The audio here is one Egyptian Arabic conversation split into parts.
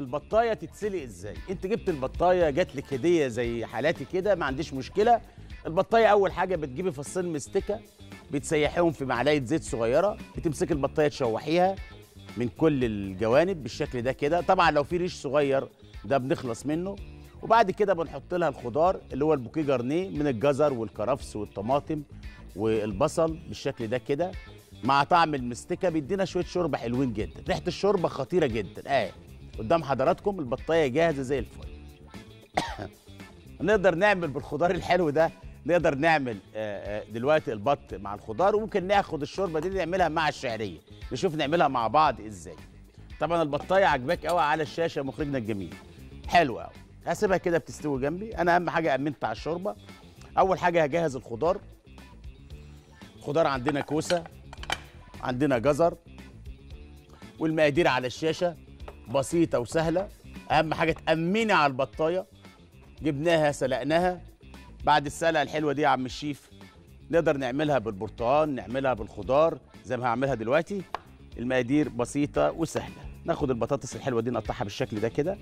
البطايه تتسلق ازاي انت جبت البطايه جات لك هديه زي حالاتي كده ما عنديش مشكله البطايه اول حاجه بتجيبي فصين مستكه بتسيحيهم في معلقه زيت صغيره بتمسكي البطايه تشوحيها من كل الجوانب بالشكل ده كده طبعا لو في ريش صغير ده بنخلص منه وبعد كده بنحط لها الخضار اللي هو البوكيه جارنيه من الجزر والكرفس والطماطم والبصل بالشكل ده كده مع طعم المستكه بيدينا شويه شوربه حلوين جدا ريحه الشوربه خطيره جدا اه قدام حضراتكم البطايه جاهزه زي الفل نقدر نعمل بالخضار الحلو ده نقدر نعمل آه، آه، دلوقتي البط مع الخضار وممكن ناخد الشوربه دي نعملها مع الشعريه نشوف نعملها مع بعض ازاي طبعا البطايه عجباك قوي على الشاشه مخرجنا الجميل حلو قوي هسيبها كده بتستوي جنبي انا اهم حاجه امنت على الشوربه اول حاجه هجهز الخضار خضار عندنا كوسه عندنا جزر والمقادير على الشاشه بسيطه وسهله اهم حاجه تامني على البطايه جبناها سلقناها بعد السلقه الحلوه دي يا عم الشيف نقدر نعملها بالبرتقال نعملها بالخضار زي ما هعملها دلوقتي المقادير بسيطه وسهله ناخد البطاطس الحلوه دي نقطعها بالشكل ده كده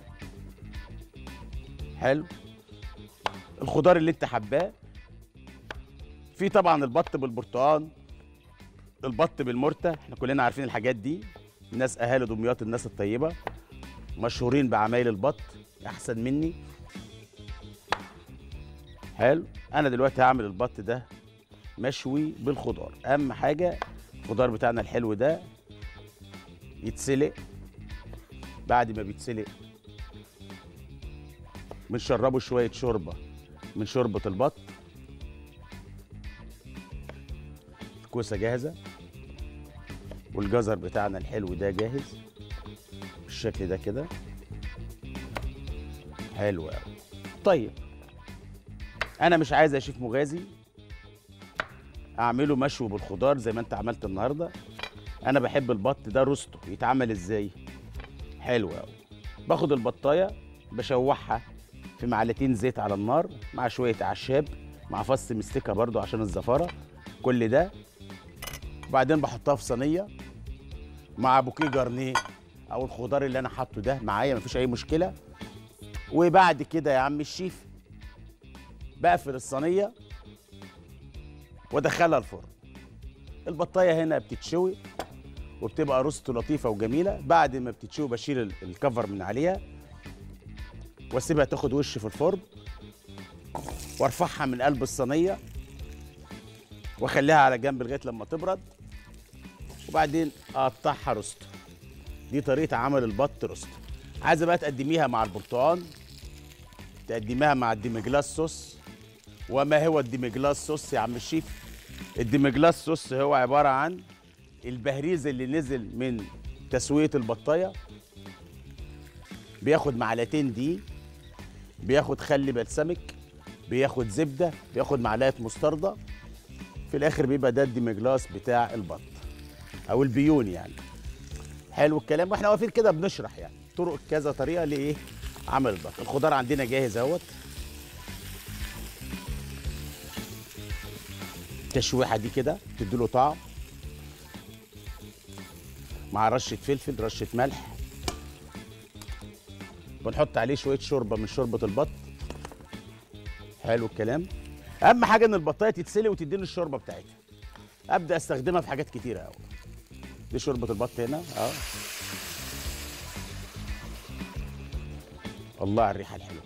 حلو الخضار اللي انت حباه في طبعا البط بالبرتقال البط بالمرتة احنا كلنا عارفين الحاجات دي الناس اهالي دمياط الناس الطيبه مشهورين بعمايل البط احسن مني حلو انا دلوقتي هعمل البط ده مشوي بالخضار اهم حاجه الخضار بتاعنا الحلو ده يتسلق بعد ما بيتسلق بنشربه شويه شوربه من شوربه البط الكوسه جاهزه والجزر بتاعنا الحلو ده جاهز بالشكل ده كده حلو قوي طيب انا مش عايز يا شيف مغازي اعمله مشوي بالخضار زي ما انت عملت النهارده انا بحب البط ده روستو يتعمل ازاي حلو قوي باخد البطايه بشوحها في معلقتين زيت على النار مع شويه اعشاب مع فص مستكه برضو عشان الزفاره كل ده وبعدين بحطها في صينيه مع بوكيه جارنيه او الخضار اللي انا حاطه ده معايا مفيش اي مشكله وبعد كده يا عم الشيف بقفل الصينيه وادخلها الفرن البطايه هنا بتتشوي وبتبقى روست لطيفه وجميله بعد ما بتتشوي بشيل ال- الكفر من عليها واسيبها تاخد وش في الفرن وارفعها من قلب الصينيه واخليها على جنب لغايه لما تبرد وبعدين اقطعها روست دي طريقه عمل البط روست عايزه بقى تقدميها مع البرتقال تقدميها مع الديمجلاس صوص وما هو الديمجلاس صوص يا عم الشيف الديمجلاس صوص هو عباره عن البهريز اللي نزل من تسويه البطايه بياخد معلقتين دي بياخد خل بلسمك بياخد زبده بياخد معلقه مستردة في الاخر بيبقى ده الديمجلاس بتاع البط او البيون يعني حلو الكلام واحنا واقفين كده بنشرح يعني طرق كذا طريقه لايه عمل البط الخضار عندنا جاهز اهوت التشويحه دي كده تديله طعم مع رشه فلفل رشه ملح بنحط عليه شويه شوربه من شوربه البط حلو الكلام اهم حاجه ان البطايه تتسلق وتديني الشوربه بتاعتها ابدا استخدمها في حاجات كتيره قوي دي شوربه البط هنا اه الله على الريحه الحلوه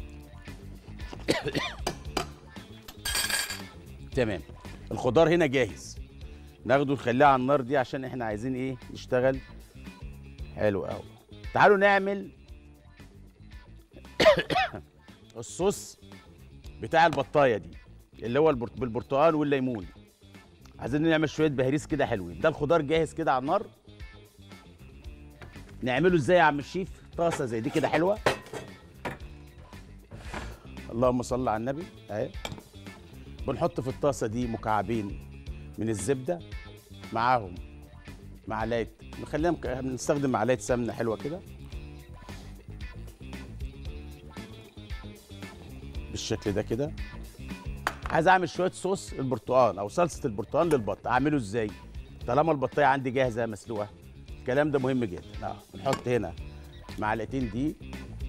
تمام الخضار هنا جاهز ناخده نخليه على النار دي عشان احنا عايزين ايه نشتغل حلو قوي تعالوا نعمل الصوص بتاع البطايه دي اللي هو البرت- بالبرتقال والليمون عايزين نعمل شويه بهاريس كده حلوين ده الخضار جاهز كده على النار نعمله ازاي يا عم الشيف طاسه زي دي كده حلوه اللهم صل على النبي اهي بنحط في الطاسه دي مكعبين من الزبده معاهم معلقه نخليها مك... بنستخدم معلقه سمنه حلوه كده بالشكل ده كده عايز اعمل شويه صوص البرتقال او صلصه البرتقال للبط اعمله ازاي طالما البطايه عندي جاهزه مسلوقه الكلام ده مهم جدا اه بنحط هنا معلقتين دقيق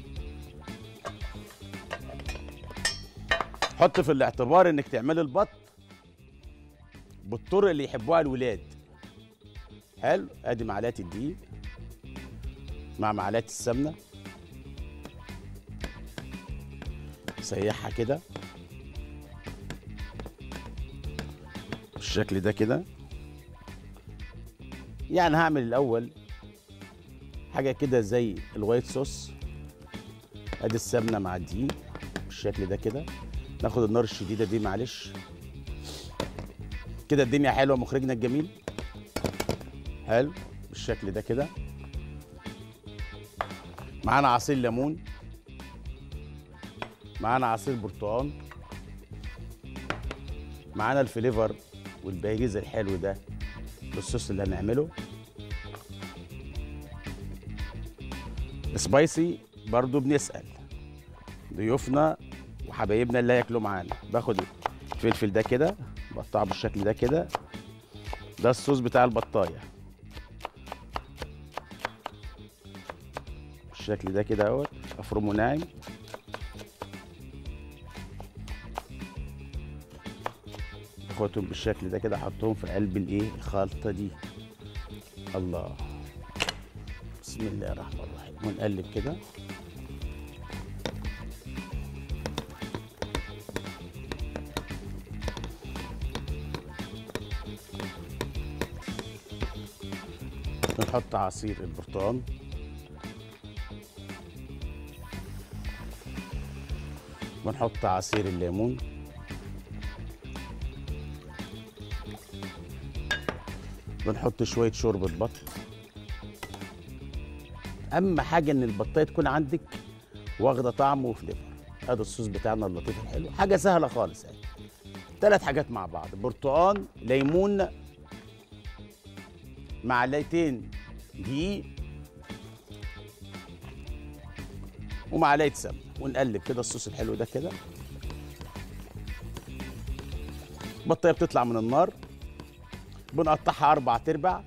حط في الاعتبار انك تعملي البط بالطرق اللي يحبوها الولاد حلو ادي معلقه الدقيق مع معلقه السمنه سيحها كده بالشكل ده كده يعني هعمل الاول حاجه كده زي الوايت صوص ادي السمنه مع الدقيق بالشكل ده كده ناخد النار الشديده دي معلش كده الدنيا حلوه مخرجنا الجميل حلو بالشكل ده كده معانا عصير ليمون معانا عصير برتقال معانا الفليفر والباجيز الحلو ده بالصوص اللي هنعمله سبايسي برضو بنسأل ضيوفنا وحبايبنا اللي هياكلوا معانا باخد الفلفل ده كده بقطعه بالشكل ده كده ده الصوص بتاع البطايه بالشكل ده كده اهوت افرمه ناعم اخدهم بالشكل ده كده احطهم في قلب الايه الخلطه دي الله بسم الله الرحمن الرحيم ونقلب كده نحط عصير البرتقال ونحط عصير الليمون ونحط شوية شوربة بط أهم حاجة إن البطاية تكون عندك واخدة طعم وفليفر هذا الصوص بتاعنا اللطيف الحلو حاجة سهلة خالص يعني ثلاث حاجات مع بعض برتقال ليمون معلقتين دقيق ومعلقه سمنه ونقلب كده الصوص الحلو ده كده البطايه بتطلع من النار بنقطعها اربع تربع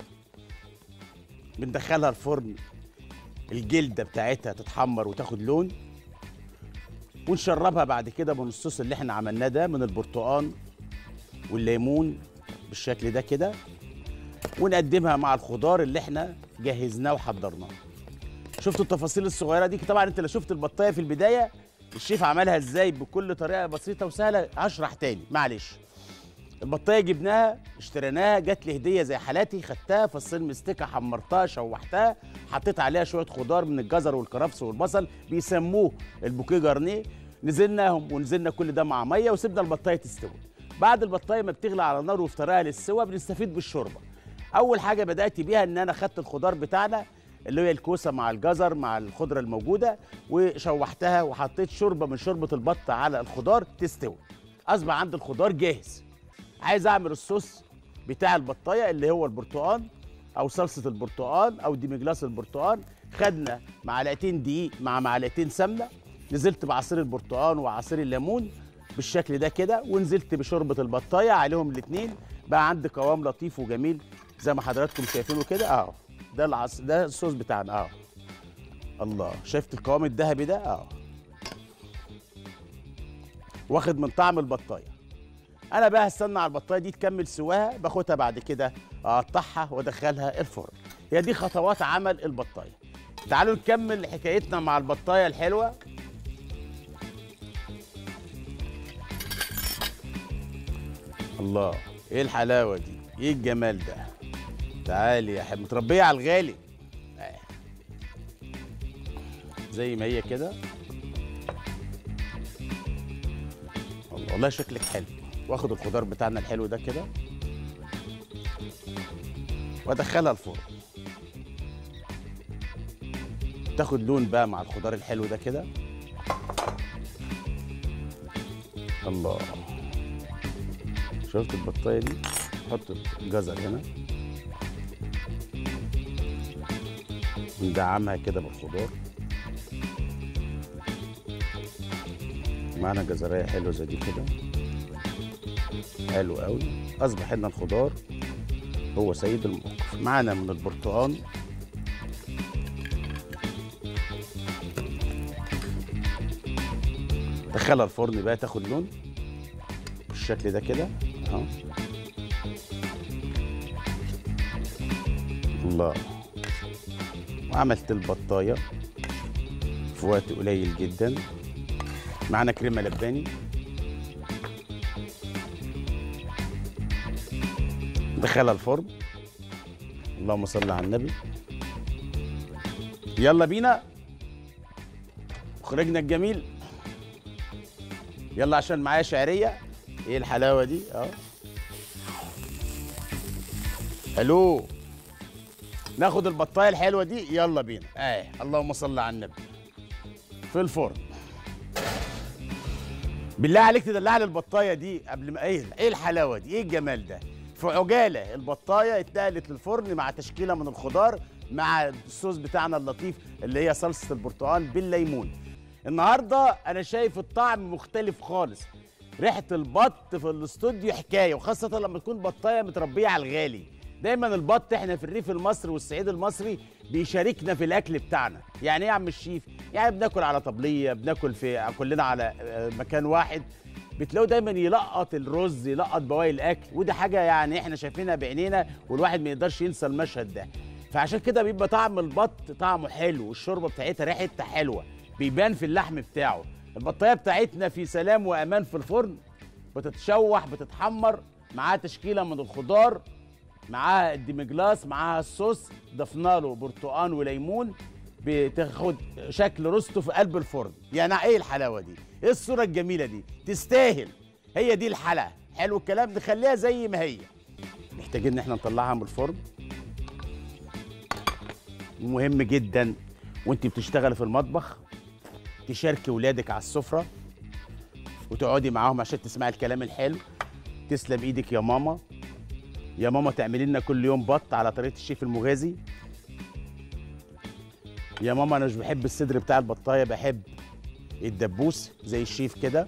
بندخلها الفرن الجلده بتاعتها تتحمر وتاخد لون ونشربها بعد كده من الصوص اللي احنا عملناه ده من البرتقال والليمون بالشكل ده كده ونقدمها مع الخضار اللي احنا جهزناه وحضرناه شفتوا التفاصيل الصغيره دي طبعا انت لو شفت البطايه في البدايه الشيف عملها ازاي بكل طريقه بسيطه وسهله هشرح تاني معلش البطايه جبناها اشتريناها جات لي هديه زي حالاتي خدتها فصين مستكه حمرتها شوحتها حطيت عليها شويه خضار من الجزر والكرفس والبصل بيسموه البوكيه جارنيه نزلناهم ونزلنا كل ده مع ميه وسيبنا البطايه تستوي بعد البطايه ما بتغلى على النار وفي طريقها للسوا بنستفيد بالشوربه اول حاجه بدات بيها ان انا خدت الخضار بتاعنا اللي هي الكوسه مع الجزر مع الخضره الموجوده وشوحتها وحطيت شوربه من شوربه البط على الخضار تستوي اصبح عندي الخضار جاهز عايز اعمل الصوص بتاع البطايه اللي هو البرتقال او صلصه البرتقال او ديمجلاس البرتقال خدنا معلقتين دقيق مع معلقتين سمنه نزلت بعصير البرتقال وعصير الليمون بالشكل ده كده ونزلت بشوربه البطايه عليهم الاثنين بقى عندي قوام لطيف وجميل زي ما حضراتكم شايفينه كده اهو ده العص ده الصوص بتاعنا اهو الله شفت القوام الذهبي ده اهو واخد من طعم البطايه انا بقى هستنى على البطايه دي تكمل سواها باخدها بعد كده اقطعها وادخلها الفرن هي دي خطوات عمل البطايه تعالوا نكمل حكايتنا مع البطايه الحلوه الله ايه الحلاوه دي ايه الجمال ده تعالي يا حبيبي متربيه على الغالي آه. زي ما هي كده الله والله شكلك حلو واخد الخضار بتاعنا الحلو ده كده وادخلها الفرن تاخد لون بقى مع الخضار الحلو ده كده الله شفت البطايه دي حط الجزر هنا ندعمها كده بالخضار معانا جزرية حلوة زي دي كده حلو قوي اصبح لنا الخضار هو سيد الموقف معانا من البرتقال دخلها الفرن بقى تاخد لون بالشكل ده كده اهو الله وعملت البطايه في وقت قليل جدا معانا كريمه لباني دخلها الفرن اللهم صل على النبي يلا بينا مخرجنا الجميل يلا عشان معايا شعريه ايه الحلاوه دي اه الو ناخد البطايه الحلوه دي يلا بينا اه اللهم صل على النبي في الفرن بالله عليك تدلع لي البطايه دي قبل ما ايه ايه الحلاوه دي ايه الجمال ده في عجاله البطايه اتنقلت للفرن مع تشكيله من الخضار مع الصوص بتاعنا اللطيف اللي هي صلصه البرتقال بالليمون النهارده انا شايف الطعم مختلف خالص ريحه البط في الاستوديو حكايه وخاصه لما تكون بطايه متربيه على الغالي دايما البط احنا في الريف المصري والصعيد المصري بيشاركنا في الاكل بتاعنا يعني ايه يا عم الشيف يعني بناكل على طبليه بناكل في كلنا على آه، مكان واحد بتلاقوا دايما يلقط الرز يلقط بواقي الاكل ودي حاجه يعني احنا شايفينها بعينينا والواحد ما يقدرش ينسى المشهد ده فعشان كده بيبقى طعم البط طعمه حلو والشوربه بتاعتها ريحتها حلوه بيبان في اللحم بتاعه البطايه بتاعتنا في سلام وامان في الفرن بتتشوح بتتحمر معاها تشكيله من الخضار معاها الديمجلاس معاها الصوص ضفنا له برتقان وليمون بتاخد شكل روستو في قلب الفرن يعني ايه الحلاوه دي ايه الصوره الجميله دي تستاهل هي دي الحلقه حلو الكلام نخليها زي ما هي محتاجين ان احنا نطلعها من الفرن مهم جدا وانت بتشتغلي في المطبخ تشاركي ولادك على السفره وتقعدي معاهم عشان تسمعي الكلام الحلو تسلم ايدك يا ماما يا ماما تعملي لنا كل يوم بط على طريقه الشيف المغازي يا ماما انا مش بحب الصدر بتاع البطايه بحب الدبوس زي الشيف كده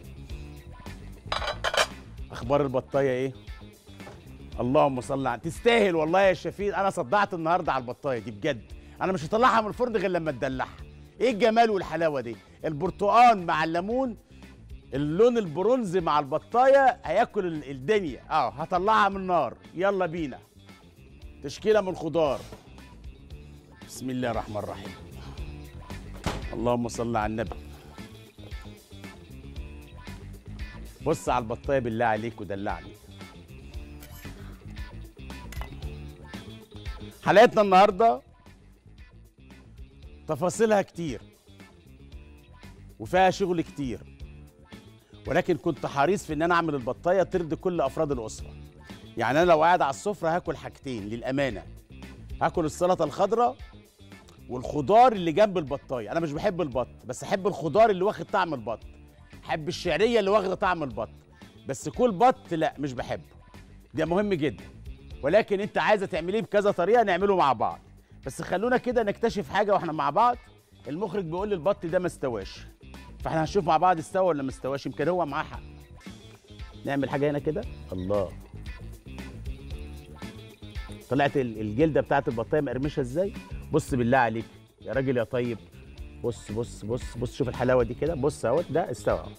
اخبار البطايه ايه اللهم صل على تستاهل والله يا شفيق انا صدعت النهارده على البطايه دي بجد انا مش هطلعها من الفرن غير لما تدلعها ايه الجمال والحلاوه دي البرتقان مع الليمون اللون البرونزي مع البطايه هياكل ال- الدنيا اه هطلعها من النار يلا بينا تشكيله من الخضار بسم الله الرحمن الرحيم اللهم صل على النبي بص على البطايه بالله عليك ودلعني حلقتنا النهارده تفاصيلها كتير وفيها شغل كتير ولكن كنت حريص في ان انا اعمل البطايه ترضي كل افراد الاسره يعني انا لو قاعد على السفره هاكل حاجتين للامانه هاكل السلطه الخضراء والخضار اللي جنب البطايه انا مش بحب البط بس احب الخضار اللي واخد طعم البط احب الشعريه اللي واخده طعم البط بس كل بط لا مش بحبه ده مهم جدا ولكن انت عايزه تعمليه بكذا طريقه نعمله مع بعض بس خلونا كده نكتشف حاجه واحنا مع بعض المخرج بيقول لي البط ده ما استواش فاحنا هنشوف مع بعض استوى ولا ما استواش يمكن هو معاه حق نعمل حاجه هنا كده الله طلعت ال- الجلده بتاعت البطايه مقرمشه ازاي بص بالله عليك يا راجل يا طيب بص بص بص بص شوف الحلاوه دي كده بص اهوت ده استوى أهو.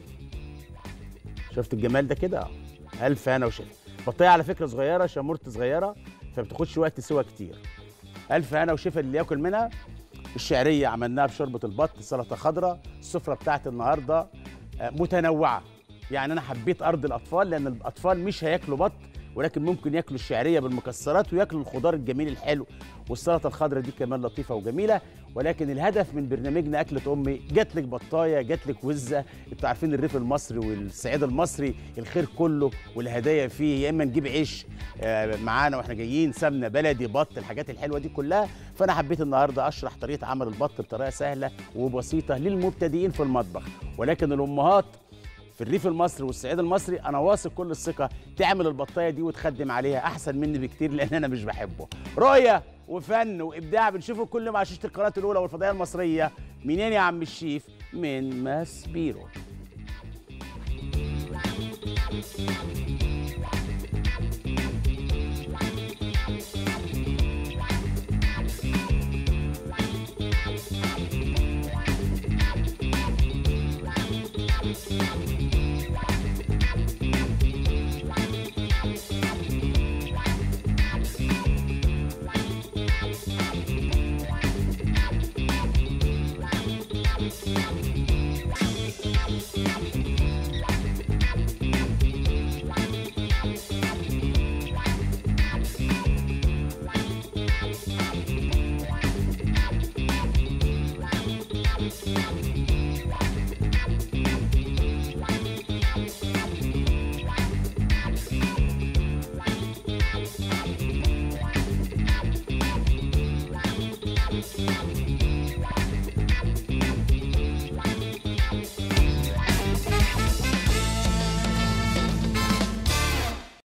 شفت الجمال ده كده اهو الف هنا وشفا بطايه على فكره صغيره شمورت صغيره فبتاخدش وقت سوا كتير الف هنا وشفا اللي ياكل منها الشعريه عملناها بشوربه البط سلطه خضراء السفره بتاعت النهارده آه، متنوعه يعني انا حبيت ارض الاطفال لان الاطفال مش هياكلوا بط ولكن ممكن ياكلوا الشعريه بالمكسرات وياكلوا الخضار الجميل الحلو والسلطه الخضراء دي كمان لطيفه وجميله ولكن الهدف من برنامجنا اكله امي جات لك بطايه جات لك وزه انتوا عارفين الريف المصري والصعيد المصري الخير كله والهدايا فيه يا اما نجيب عيش آه، معانا واحنا جايين سمنه بلدي بط الحاجات الحلوه دي كلها فانا حبيت النهارده اشرح طريقه عمل البط بطريقه سهله وبسيطه للمبتدئين في المطبخ ولكن الامهات في الريف المصري والصعيد المصري انا واثق كل الثقه تعمل البطايه دي وتخدم عليها احسن مني بكتير لان انا مش بحبه رؤيه وفن وابداع بنشوفه كل مع شاشه القناه الاولى والفضائيه المصريه منين يا عم الشيف من ماس بيرو